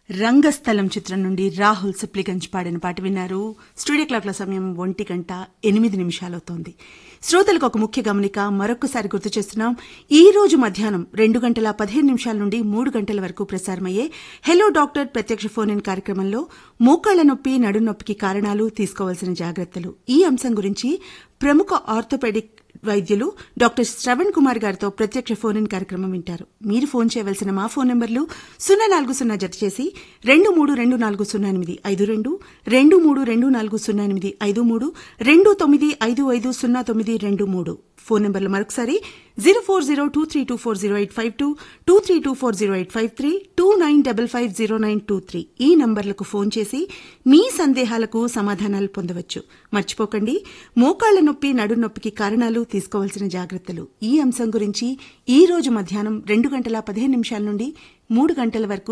రంగస్థలం చిత్రం నుండి రాహుల్ సిప్లిగంజ్ పాడిన పాట విన్నారు స్టూడియో క్లాక్ల సమయం ఒంటి గంట ఎనిమిది నిమిషాలవుతోంది శ్రోతలకు ఒక ముఖ్య గమనిక మరొకసారి గుర్తు చేస్తున్నాం ఈ రోజు మధ్యాహ్నం రెండు గంటల పదిహేను నిమిషాల నుండి మూడు గంటల వరకు ప్రసారమయ్యే హెలో డాక్టర్ ప్రత్యక్ష ఫోన్ ఇన్ కార్యక్రమంలో మోకాళ్ల నొప్పి నడునొప్పికి కారణాలు తీసుకోవాల్సిన జాగ్రత్తలు ఈ అంశం గురించి ప్రముఖ ఆర్థోపెడిక్ వైద్యులు డాక్టర్ శ్రవణ్ కుమార్ గారితో ప్రత్యక్ష ఫోన్ ఇన్ కార్యక్రమం వింటారు మీరు ఫోన్ చేయవలసిన మా ఫోన్ నంబర్లు సున్నా నాలుగు సున్నా జత చేసి రెండు మూడు రెండు నాలుగు సున్నా ఎనిమిది ఐదు రెండు రెండు మూడు రెండు నాలుగు సున్నా ఎనిమిది ఐదు మూడు రెండు తొమ్మిది ఐదు ఐదు సున్నా తొమ్మిది రెండు మూడు ఫోన్ నంబర్లు మరొకసారి zero four zero two three two four zero eight five two two three two four zero eight five three two nine double five zero nine two three ఈ నంబర్లకు ఫోన్ చేసి మీ సందేహాలకు సమాధానాలు పొందవచ్చు మర్చిపోకండి మోకాళ్ల నొప్పి నడు నొప్పికి కారణాలు తీసుకోవాల్సిన జాగ్రత్తలు ఈ అంశం గురించి ఈ రోజు మధ్యాహ్నం రెండు గంటల పదిహేను నిమిషాల నుండి మూడు గంటల వరకు